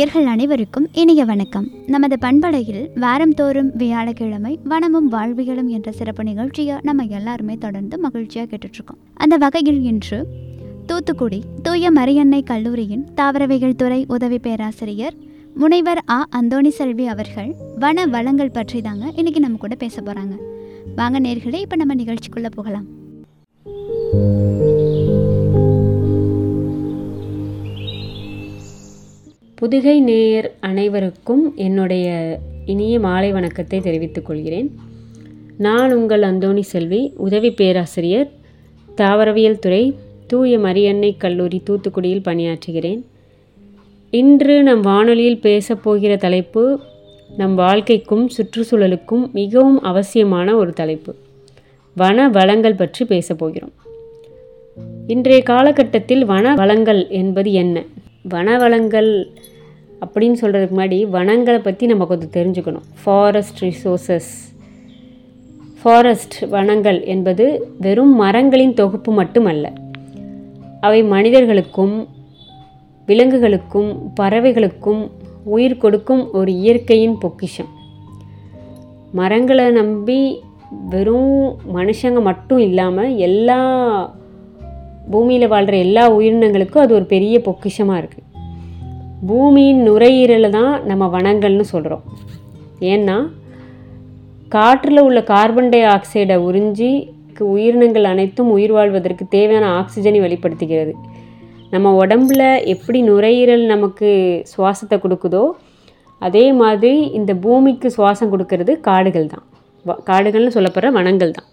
நேயர்கள் அனைவருக்கும் இனிய வணக்கம் நமது பண்பலையில் வாரந்தோறும் வியாழக்கிழமை வனமும் வாழ்வியலும் என்ற சிறப்பு நிகழ்ச்சியை நம்ம எல்லாருமே தொடர்ந்து மகிழ்ச்சியாக கேட்டுட்ருக்கோம் அந்த வகையில் இன்று தூத்துக்குடி தூய மரியன்னை கல்லூரியின் தாவரவியல் துறை உதவி பேராசிரியர் முனைவர் ஆ அந்தோணி செல்வி அவர்கள் வன வளங்கள் பற்றி தாங்க இன்னைக்கு நம்ம கூட பேச போகிறாங்க வாங்க நேர்களே இப்போ நம்ம நிகழ்ச்சிக்குள்ளே போகலாம் புதுகை நேயர் அனைவருக்கும் என்னுடைய இனிய மாலை வணக்கத்தை தெரிவித்துக் கொள்கிறேன் நான் உங்கள் அந்தோணி செல்வி உதவி பேராசிரியர் தாவரவியல் துறை தூய மரியன்னை கல்லூரி தூத்துக்குடியில் பணியாற்றுகிறேன் இன்று நம் வானொலியில் பேசப்போகிற தலைப்பு நம் வாழ்க்கைக்கும் சுற்றுச்சூழலுக்கும் மிகவும் அவசியமான ஒரு தலைப்பு வன வளங்கள் பற்றி பேசப் போகிறோம் இன்றைய காலகட்டத்தில் வன வளங்கள் என்பது என்ன வன வளங்கள் அப்படின்னு சொல்கிறதுக்கு முன்னாடி வனங்களை பற்றி நம்ம கொஞ்சம் தெரிஞ்சுக்கணும் ஃபாரஸ்ட் ரிசோர்சஸ் ஃபாரஸ்ட் வனங்கள் என்பது வெறும் மரங்களின் தொகுப்பு மட்டுமல்ல அவை மனிதர்களுக்கும் விலங்குகளுக்கும் பறவைகளுக்கும் உயிர் கொடுக்கும் ஒரு இயற்கையின் பொக்கிஷம் மரங்களை நம்பி வெறும் மனுஷங்க மட்டும் இல்லாமல் எல்லா பூமியில் வாழ்கிற எல்லா உயிரினங்களுக்கும் அது ஒரு பெரிய பொக்கிஷமாக இருக்குது பூமியின் நுரையீரலை தான் நம்ம வனங்கள்னு சொல்கிறோம் ஏன்னா காற்றில் உள்ள கார்பன் டை ஆக்சைடை உறிஞ்சி உயிரினங்கள் அனைத்தும் உயிர் வாழ்வதற்கு தேவையான ஆக்சிஜனை வெளிப்படுத்துகிறது நம்ம உடம்புல எப்படி நுரையீரல் நமக்கு சுவாசத்தை கொடுக்குதோ அதே மாதிரி இந்த பூமிக்கு சுவாசம் கொடுக்கறது காடுகள் தான் வ- காடுகள்னு சொல்லப்படுற வனங்கள் தான்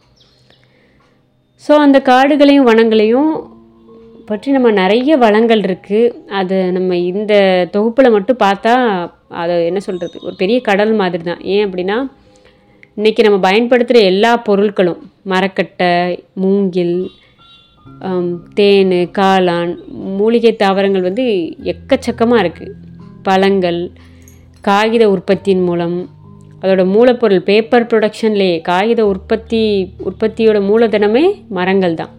ஸோ அந்த காடுகளையும் வனங்களையும் பற்றி நம்ம நிறைய வளங்கள் இருக்குது அது நம்ம இந்த தொகுப்பில் மட்டும் பார்த்தா அதை என்ன சொல்கிறது ஒரு பெரிய கடல் மாதிரி தான் ஏன் அப்படின்னா இன்றைக்கி நம்ம பயன்படுத்துகிற எல்லா பொருட்களும் மரக்கட்டை மூங்கில் ஆம், தேன் காளான் மூலிகை தாவரங்கள் வந்து எக்கச்சக்கமாக இருக்குது பழங்கள் காகித உற்பத்தியின் மூலம் அதோட மூலப்பொருள் பேப்பர் ப்ரொடக்ஷன்லேயே காகித உற்பத்தி உற்பத்தியோட மூலதனமே மரங்கள் தான்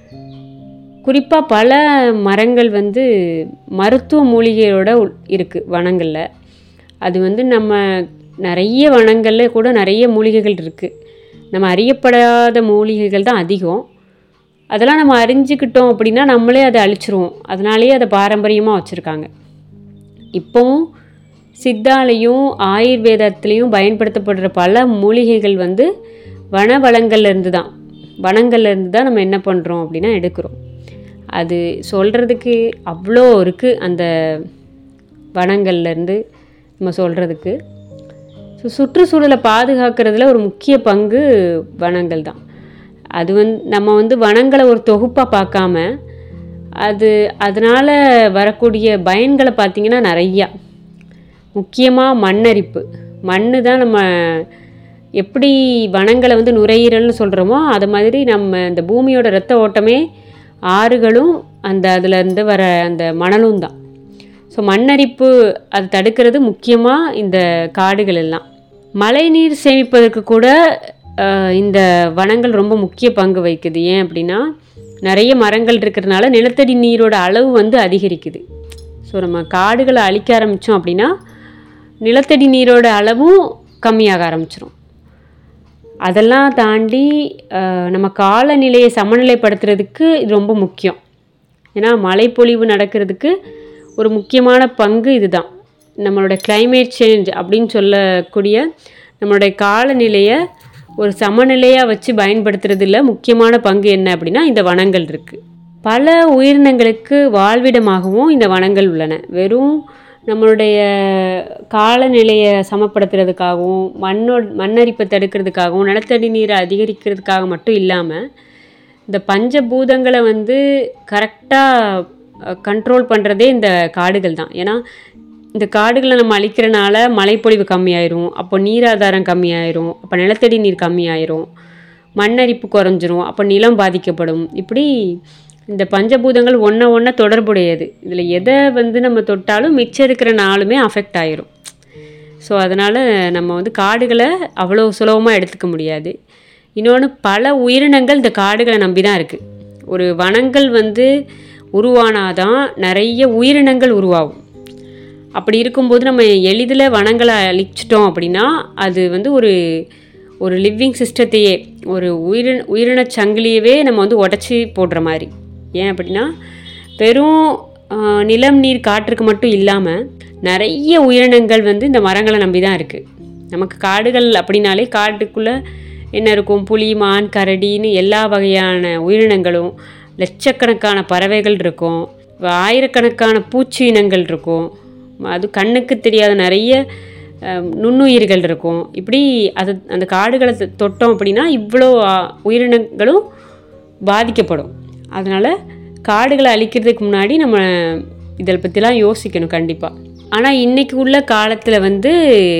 குறிப்பாக பல மரங்கள் வந்து மருத்துவ மூலிகையோட உள் இருக்குது வனங்களில் அது வந்து நம்ம நிறைய வனங்களில் கூட நிறைய மூலிகைகள் இருக்குது நம்ம அறியப்படாத மூலிகைகள் தான் அதிகம் அதெல்லாம் நம்ம அறிஞ்சுக்கிட்டோம் அப்படின்னா நம்மளே அதை அழிச்சிருவோம் அதனாலேயே அதை பாரம்பரியமாக வச்சுருக்காங்க இப்போவும் சித்தாலையும் ஆயுர்வேதத்துலேயும் பயன்படுத்தப்படுற பல மூலிகைகள் வந்து வன வளங்கள்ல இருந்து தான் வனங்கள்ல இருந்து தான் நம்ம என்ன பண்ணுறோம் அப்படின்னா எடுக்கிறோம் அது சொல்கிறதுக்கு அவ்வளோ இருக்குது அந்த வனங்கள்ல இருந்து நம்ம சொல்கிறதுக்கு ஸோ சுற்றுச்சூழலை பாதுகாக்கிறதுல ஒரு முக்கிய பங்கு வனங்கள் தான் அது வந்து நம்ம வந்து வனங்களை ஒரு தொகுப்பாக பார்க்காம அது அதனால் வரக்கூடிய பயன்களை பார்த்திங்கன்னா நிறையா முக்கியமாக மண்ணரிப்பு மண் தான் நம்ம எப்படி வனங்களை வந்து நுரையீரல்னு சொல்கிறோமோ அது மாதிரி நம்ம இந்த பூமியோட ரத்த ஓட்டமே ஆறுகளும் அந்த அதுலேருந்து வர அந்த மணலும் தான் ஸோ மண்ணரிப்பு அது தடுக்கிறது முக்கியமாக இந்த காடுகள் எல்லாம் மழைநீர் சேமிப்பதற்கு கூட அஹ், இந்த வனங்கள் ரொம்ப முக்கிய பங்கு வகிக்குது ஏன் அப்படின்னா நிறைய மரங்கள் இருக்கிறதுனால நிலத்தடி நீரோட அளவு வந்து அதிகரிக்குது ஸோ நம்ம காடுகளை அழிக்க ஆரம்பித்தோம் அப்படின்னா நிலத்தடி நீரோட அளவும் கம்மியாக ஆரம்பிச்சிரும் அதெல்லாம் தாண்டி அஹ், நம்ம காலநிலையை சமநிலைப்படுத்துறதுக்கு இது ரொம்ப முக்கியம் ஏன்னா மழைப்பொழிவு நடக்கிறதுக்கு ஒரு முக்கியமான பங்கு இதுதான் நம்மளோட climate சேஞ்ச் அப்படின்னு சொல்லக்கூடிய நம்மளுடைய காலநிலையை ஒரு சமநிலையாக வச்சு பயன்படுத்துறதுல முக்கியமான பங்கு என்ன அப்படின்னா இந்த வனங்கள் இருக்குது பல உயிரினங்களுக்கு வாழ்விடமாகவும் இந்த வனங்கள் உள்ளன வெறும் நம்மளுடைய காலநிலையை சமப்படுத்துறதுக்காகவும் மண்ணோட மண்ணரிப்பை தடுக்கிறதுக்காகவும் நிலத்தடி நீரை அதிகரிக்கிறதுக்காக மட்டும் இல்லாமல் இந்த பஞ்சபூதங்களை வந்து கரெக்டாக கண்ட்ரோல் பண்ணுறதே இந்த காடுகள் தான் ஏன்னா இந்த காடுகளை நம்ம அழிக்கிறனால மழைப்பொழிவு கம்மியாயிரும் அப்போ நீராதாரம் கம்மியாயிரும் அப்போ நிலத்தடி நீர் கம்மியாயிரும் மண்ணரிப்பு குறைஞ்சிரும் அப்போ நிலம் பாதிக்கப்படும் இப்படி இந்த பஞ்சபூதங்கள் ஒன்றை ஒன்றை தொடர்புடையது இதில் எதை வந்து நம்ம தொட்டாலும் மிச்சம் இருக்கிற நாளுமே அஃபெக்ட் ஆயிரும் ஸோ அதனால் நம்ம வந்து காடுகளை அவ்வளோ சுலபமாக எடுத்துக்க முடியாது இன்னொன்று பல உயிரினங்கள் இந்த காடுகளை நம்பி தான் இருக்குது ஒரு வனங்கள் வந்து உருவானாதான் நிறைய உயிரினங்கள் உருவாகும் அப்படி இருக்கும்போது நம்ம எளிதில் வனங்களை அழிச்சிட்டோம் அப்படின்னா அது வந்து ஒரு ஒரு லிவிங் சிஸ்டத்தையே ஒரு உயிரின உயிரினச் சங்கிலியவே நம்ம வந்து உடச்சி போடுற மாதிரி ஏன் அப்படின்னா வெறும் ஆஹ், நிலம் நீர் காற்றுக்கு மட்டும் இல்லாமல் நிறைய உயிரினங்கள் வந்து இந்த மரங்களை நம்பி தான் இருக்குது நமக்கு காடுகள் அப்படின்னாலே காட்டுக்குள்ளே என்ன இருக்கும் புலி மான் கரடின்னு எல்லா வகையான உயிரினங்களும் லட்சக்கணக்கான பறவைகள் இருக்கும் ஆயிரக்கணக்கான பூச்சி இனங்கள் இருக்கும் அது கண்ணுக்கு தெரியாத நிறைய அஹ், நுண்ணுயிர்கள் இருக்கும் இப்படி அது அந்த காடுகளை தொ- தொட்டோம் அப்படின்னா இவ்வளோ ஆ, உயிரினங்களும் பாதிக்கப்படும் அதனால் காடுகளை அழிக்கிறதுக்கு முன்னாடி நம்ம இதை பற்றிலாம் யோசிக்கணும் கண்டிப்பாக ஆனால் இன்றைக்கி உள்ள காலத்தில் வந்து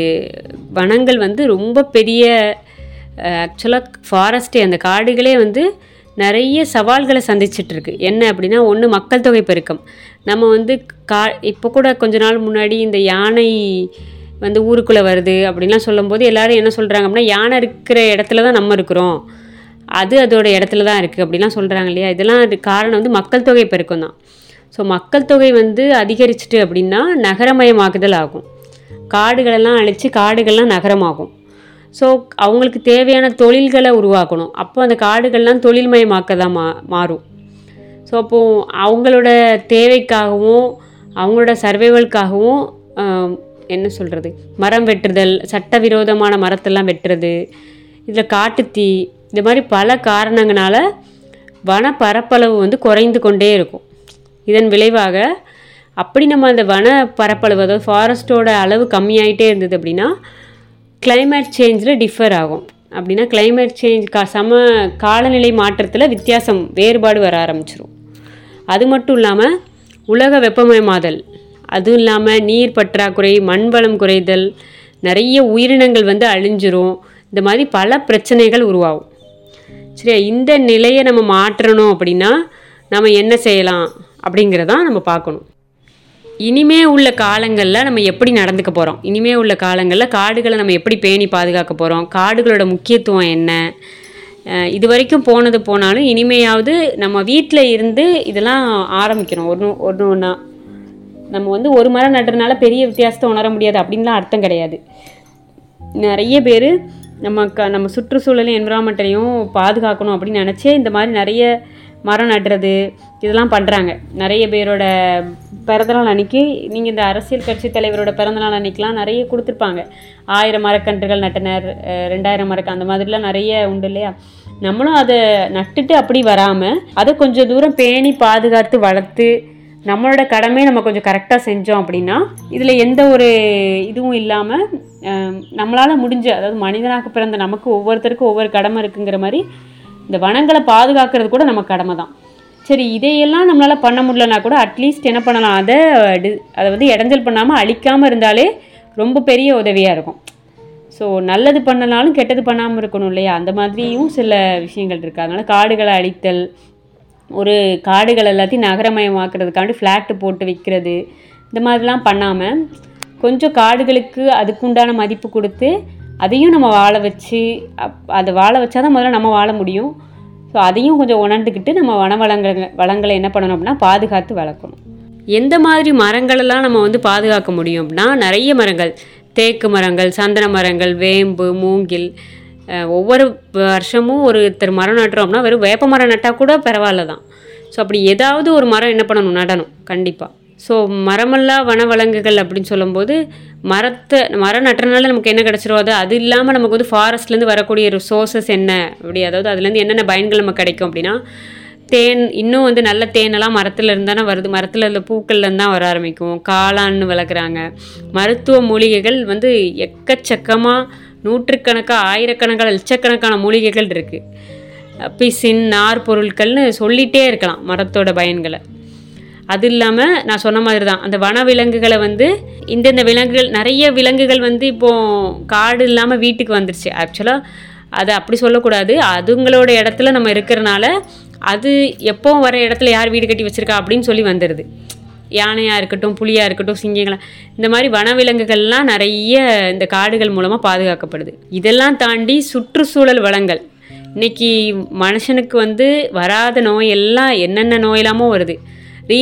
வனங்கள் வந்து ரொம்ப பெரிய ஆக்சுவலாக ஃபாரஸ்ட்டே அந்த காடுகளே வந்து நிறைய சவால்களை சந்திச்சிட்டு இருக்கு என்ன அப்படின்னா ஒன்று மக்கள் தொகை பெருக்கம் நம்ம வந்து கா இப்போ கூட கொஞ்ச நாள் முன்னாடி இந்த யானை வந்து ஊருக்குள்ளே வருது அப்படின்லாம் சொல்லும்போது எல்லாரும் என்ன சொல்கிறாங்க அப்படின்னா யானை இருக்கிற இடத்துல தான் நம்ம இருக்கிறோம் அது அதோட இடத்துல தான் இருக்குது அப்படிலாம் சொல்கிறாங்க இல்லையா இதெல்லாம் அது காரணம் வந்து மக்கள் தொகை பெருக்கம் தான் ஸோ மக்கள் தொகை வந்து அதிகரிச்சிட்டு அப்படின்னா நகரமயமாக்குதல் ஆகும் காடுகளெல்லாம் அழித்து காடுகள்லாம் நகரமாகும் ஸோ அவங்களுக்கு தேவையான தொழில்களை உருவாக்கணும் அப்போ அந்த காடுகள்லாம் தொழில்மயமாக்க தான் மா மாறும் ஸோ அப்போது அவங்களோட தேவைக்காகவும் அவங்களோட சர்வைவல்காகவும் ஆம், என்ன சொல்கிறது மரம் வெட்டுதல் சட்டவிரோதமான மரத்தெல்லாம் வெட்டுறது இதில் காட்டுத்தீ இந்த மாதிரி பல காரணங்களால வன பரப்பளவு வந்து குறைந்து கொண்டே இருக்கும் இதன் விளைவாக அப்படி நம்ம அந்த வன பரப்பளவு அதாவது ஃபாரஸ்ட்டோட அளவு கம்மியாயிட்டே இருந்தது அப்படின்னா climate சேஞ்சில் டிஃபர் ஆகும் அப்படின்னா climate சேஞ்ச் கா சம காலநிலை மாற்றத்தில் வித்தியாசம் வேறுபாடு வர ஆரம்பிச்சிரும் அது மட்டும் இல்லாமல் உலக வெப்பமயமாதல் அதுவும் இல்லாமல் நீர் பற்றாக்குறை மண்வளம் குறைதல் நிறைய உயிரினங்கள் வந்து அழிஞ்சிரும் இந்த மாதிரி பல பிரச்சனைகள் உருவாகும் சரியா இந்த நிலையை நம்ம மாற்றணும் அப்படின்னா நம்ம என்ன செய்யலாம் அப்படிங்கிறதான் நம்ம பார்க்கணும் இனிமே உள்ள காலங்களில் நம்ம எப்படி நடந்துக்க போகிறோம் இனிமே உள்ள காலங்களில் காடுகளை நம்ம எப்படி பேணி பாதுகாக்க போகிறோம் காடுகளோட முக்கியத்துவம் என்ன அஹ் இது வரைக்கும் போனது போனாலும் இனிமையாவது நம்ம வீட்டில் இருந்து இதெல்லாம் ஆரம்பிக்கணும் ஒன்று ஒன்று ஒன்றா நம்ம வந்து ஒரு மரம் நடுறதுனால பெரிய வித்தியாசத்தை உணர முடியாது அப்படின்லாம் அர்த்தம் கிடையாது நிறைய பேர் நம்ம க நம்ம சுற்றுச்சூழலையும் என்விரான்மெண்ட்டையும் பாதுகாக்கணும் அப்படின்னு நினச்சே இந்த மாதிரி நிறைய மரம் நடுறது இதெல்லாம் பண்ணுறாங்க நிறைய பேரோட பிறந்தநாள் அன்னைக்கு நீங்கள் இந்த அரசியல் கட்சி தலைவரோட பிறந்தநாள் அன்னைக்கெலாம் நிறைய கொடுத்துருப்பாங்க ஆயிரம் மரக்கன்றுகள் நட்டினர் அஹ் ரெண்டாயிரம் மரக்க அந்த மாதிரிலாம் நிறைய உண்டு இல்லையா நம்மளும் அதை நட்டுட்டு அப்படி வராமல் அதை கொஞ்சம் தூரம் பேணி பாதுகாத்து வளர்த்து நம்மளோட கடமையை நம்ம கொஞ்சம் கரெக்டாக செஞ்சோம் அப்படின்னா இதில் எந்த ஒரு இதுவும் இல்லாமல் நம்மளால் முடிஞ்ச அதாவது மனிதனாக பிறந்த நமக்கு ஒவ்வொருத்தருக்கும் ஒவ்வொரு கடமை இருக்குங்கிற மாதிரி இந்த வனங்களை பாதுகாக்கிறது கூட நம்ம கடமை தான் சரி இதையெல்லாம் நம்மளால் பண்ண முடியலனா கூட அட்லீஸ்ட் என்ன பண்ணலாம் அதை டி- அதை வந்து இடைஞ்சல் பண்ணாமல் அழிக்காமல் இருந்தாலே ரொம்ப பெரிய உதவியாக இருக்கும் ஸோ நல்லது பண்ணனாலும் கெட்டது பண்ணாமல் இருக்கணும் இல்லையா அந்த மாதிரியும் சில விஷயங்கள் இருக்குது அதனால காடுகளை அழித்தல் ஒரு காடுகள் எல்லாத்தையும் நகரமயமாக்குறதுக்காண்டி ஃப்ளாட்டு போட்டு விற்கிறது இந்த மாதிரிலாம் பண்ணாமல் கொஞ்சம் காடுகளுக்கு அதுக்குண்டான மதிப்பு கொடுத்து அதையும் நம்ம வாழ வச்சு அப் அதை வாழ வச்சா தான் முதல்ல நம்ம வாழ முடியும் ஸோ அதையும் கொஞ்சம் உணர்ந்துக்கிட்டு நம்ம வன வளங்களை வளங்களை என்ன பண்ணணும் அப்படின்னா பாதுகாத்து வளர்க்கணும் எந்த மாதிரி மரங்களெல்லாம் நம்ம வந்து பாதுகாக்க முடியும் அப்படின்னா நிறைய மரங்கள் தேக்கு மரங்கள் சந்தன மரங்கள் வேம்பு மூங்கில் அஹ், ஒவ்வொரு வருஷமும் ஒருத்தர் மரம் நட்டுறோம் அப்படின்னா வெறும் வேப்ப மரம் நட்டால் கூட பரவாயில்ல தான் ஸோ அப்படி ஏதாவது ஒரு மரம் என்ன பண்ணணும் நடணும் கண்டிப்பாக ஸோ மரமல்லா வனவளங்குகள் அப்படின்னு சொல்லும்போது மரத்தை மரம் நட்டுறதுனால நமக்கு என்ன கிடச்சிரும் அது அது இல்லாமல் நமக்கு வந்து ஃபாரஸ்ட்லேருந்து வரக்கூடிய ரிசோர்ஸஸ் என்ன அப்படி அதாவது அதுலேருந்து என்னென்ன பயன்கள் நமக்கு கிடைக்கும் அப்படின்னா தேன் இன்னும் வந்து நல்ல தேனெல்லாம் மரத்துல இருந்து தானே வருது மரத்தில் இருந்த பூக்கள்ல இருந்து தான் வர ஆரம்பிக்கும் காளான்னு வளர்க்குறாங்க மருத்துவ மூலிகைகள் வந்து எக்கச்சக்கமாக நூற்றுக்கணக்காக ஆயிரக்கணக்கான லட்சக்கணக்கான மூலிகைகள் இருக்குது பிசின் நார் பொருட்கள்னு சொல்லிகிட்டே இருக்கலாம் மரத்தோட பயன்களை அது இல்லாமல் நான் சொன்ன மாதிரி தான் அந்த வன விலங்குகளை வந்து இந்தந்த விலங்குகள் நிறைய விலங்குகள் வந்து இப்போ காடு இல்லாமல் வீட்டுக்கு வந்துருச்சு ஆக்சுவலாக அதை அப்படி சொல்லக்கூடாது அதுங்களோட இடத்துல நம்ம இருக்கிறனால அது எப்போ வர இடத்துல யார் வீடு கட்டி வச்சிருக்கா அப்படின்னு சொல்லி வந்துடுது யானையாக இருக்கட்டும் புலியாக இருக்கட்டும் சிங்கங்களா இந்த மாதிரி வனவிலங்குகள்லாம் நிறைய இந்த காடுகள் மூலமாக பாதுகாக்கப்படுது இதெல்லாம் தாண்டி சுற்றுச்சூழல் வளங்கள் இன்னைக்கு மனுஷனுக்கு வந்து வராத நோய் எல்லாம் என்னென்ன நோயெல்லாமோ வருது ரீ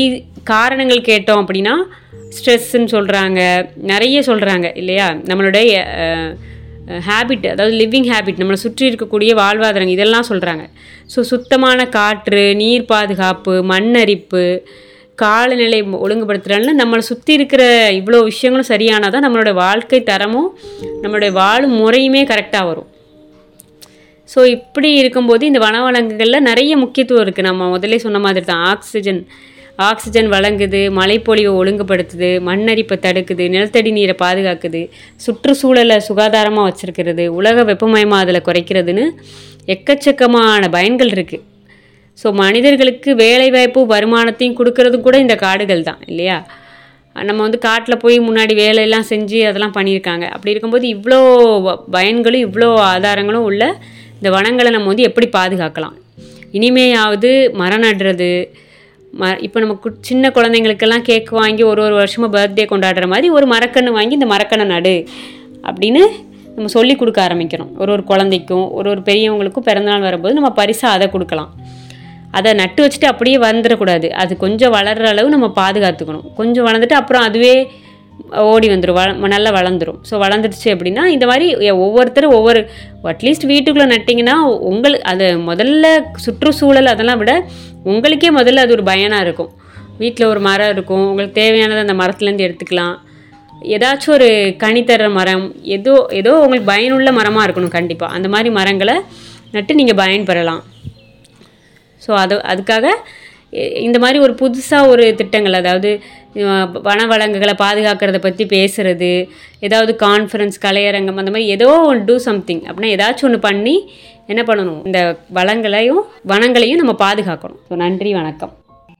காரணங்கள் கேட்டோம் அப்படின்னா ஸ்ட்ரெஸ்ஸுன்னு சொல்கிறாங்க நிறைய சொல்கிறாங்க இல்லையா நம்மளுடைய ஹேபிட் அதாவது லிவிங் ஹேபிட் நம்மளை சுற்றி இருக்கக்கூடிய வாழ்வாதாரங்கள் இதெல்லாம் சொல்கிறாங்க ஸோ சுத்தமான காற்று நீர் பாதுகாப்பு மண்ணரிப்பு காலநிலை ஒழுங்குபடுத்துறதுனால நம்மளை சுற்றி இருக்கிற இவ்வளோ விஷயங்களும் சரியானால் தான் நம்மளோட வாழ்க்கை தரமும் நம்மளுடைய வாழும் முறையுமே கரெக்டாக வரும் ஸோ இப்படி இருக்கும்போது இந்த வனவளங்குகளில் நிறைய முக்கியத்துவம் இருக்குது நம்ம முதல்ல சொன்ன மாதிரி தான் ஆக்சிஜன் ஆக்சிஜன் வழங்குது மழைப்பொழிவை ஒழுங்குபடுத்துது மண்ணரிப்பை தடுக்குது நிலத்தடி நீரை பாதுகாக்குது சுற்றுச்சூழலை சுகாதாரமாக வச்சுருக்கிறது உலக வெப்பமயமாதலை குறைக்கிறதுன்னு எக்கச்சக்கமான பயன்கள் இருக்குது ஸோ மனிதர்களுக்கு வேலைவாய்ப்பு வருமானத்தையும் கொடுக்கறதும் கூட இந்த காடுகள் தான் இல்லையா நம்ம வந்து காட்டில் போய் முன்னாடி வேலையெல்லாம் செஞ்சு அதெல்லாம் பண்ணியிருக்காங்க அப்படி இருக்கும்போது இவ்வளோ வ- பயன்களும் இவ்வளோ ஆதாரங்களும் உள்ள இந்த வனங்களை நம்ம வந்து எப்படி பாதுகாக்கலாம் இனிமேயாவது மரம் நடுறது ம இப்போ நம்ம கு- சின்ன குழந்தைங்களுக்கெல்லாம் கேக் வாங்கி ஒரு ஒரு வருஷமாக பர்த்டே கொண்டாடுற மாதிரி ஒரு மரக்கன்று வாங்கி இந்த மரக்கன்றை நடு அப்படின்னு நம்ம சொல்லி கொடுக்க ஆரம்பிக்கிறோம் ஒரு ஒரு குழந்தைக்கும் ஒரு ஒரு பெரியவங்களுக்கும் பிறந்தநாள் வரும்போது நம்ம பரிசாக அதை கொடுக்கலாம் அதை நட்டு வச்சுட்டு அப்படியே வந்துடக்கூடாது அது கொஞ்சம் வளர்கிற அளவு நம்ம பாதுகாத்துக்கணும் கொஞ்சம் வளர்ந்துட்டு அப்புறம் அதுவே ஓடி வந்துடும் வள நல்லா வளர்ந்துரும் ஸோ வளர்ந்துடுச்சு அப்படின்னா இந்த மாதிரி எ- ஒவ்வொருத்தரும் ஒவ்வொரு அட்லீஸ்ட் வீட்டுக்குள்ளே நட்டிங்கன்னா உங்களுக்கு அது முதல்ல சுற்றுச்சூழல் அதெல்லாம் விட உங்களுக்கே முதல்ல அது ஒரு பயனாக இருக்கும் வீட்டில் ஒரு மரம் இருக்கும் உங்களுக்கு தேவையானதை அந்த மரத்துலேருந்து எடுத்துக்கலாம் ஏதாச்சும் ஒரு கனி தர்ற மரம் ஏதோ ஏதோ உங்களுக்கு பயனுள்ள மரமாக இருக்கணும் கண்டிப்பாக அந்த மாதிரி மரங்களை நட்டு நீங்கள் பயன்பெறலாம் ஸோ அது அதுக்காக இ- இந்த மாதிரி ஒரு புதுசாக ஒரு திட்டங்கள் அதாவது அஹ், வன வளங்குகளை பாதுகாக்கிறத பற்றி பேசுறது ஏதாவது கான்ஃபரன்ஸ் கலையரங்கம் அந்த மாதிரி ஏதோ ஒன்று டூ சம்திங் அப்படின்னா ஏதாச்சும் ஒன்று பண்ணி என்ன பண்ணணும் இந்த வளங்களையும் வனங்களையும் நம்ம பாதுகாக்கணும் ஸோ நன்றி வணக்கம்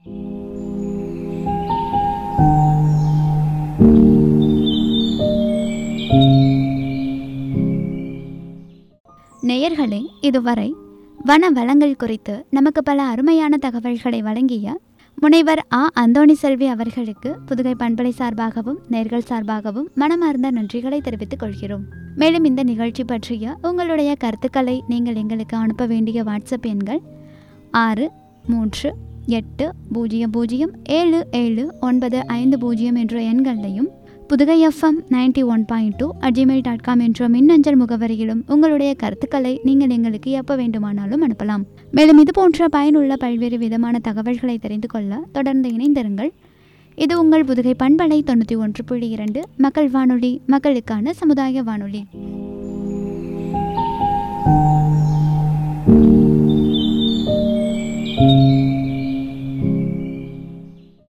நேயர்களே இதுவரை வன வளங்கள் குறித்து நமக்கு பல அருமையான தகவல்களை வழங்கிய முனைவர் ஆ அந்தோணி செல்வி அவர்களுக்கு புதுகை பண்பலை சார்பாகவும் நேர்கள் சார்பாகவும் மனமார்ந்த நன்றிகளை தெரிவித்துக் கொள்கிறோம் மேலும் இந்த நிகழ்ச்சி பற்றிய உங்களுடைய கருத்துக்களை நீங்கள் எங்களுக்கு அனுப்ப வேண்டிய வாட்ஸ்அப் எண்கள் ஆறு மூன்று எட்டு பூஜ்ஜியம் பூஜ்ஜியம் ஏழு ஏழு ஒன்பது ஐந்து பூஜ்ஜியம் என்ற எண்களையும் Pudugai FM ninety one point two at Gmail dot com என்ற மின்னஞ்சல் முகவரியிலும் உங்களுடைய கருத்துக்களை நீங்கள் எங்களுக்கு எப்போ வேண்டுமானாலும் அனுப்பலாம் மேலும் இது போன்ற பயனுள்ள பல்வேறு விதமான தகவல்களை தெரிந்து கொள்ள தொடர்ந்து இணைந்திருங்கள் இது உங்கள் புதுகை பண்பலை தொண்ணூற்றி ஒன்று புள்ளி இரண்டு மக்கள் வானொலி மக்களுக்கான சமுதாய வானொலி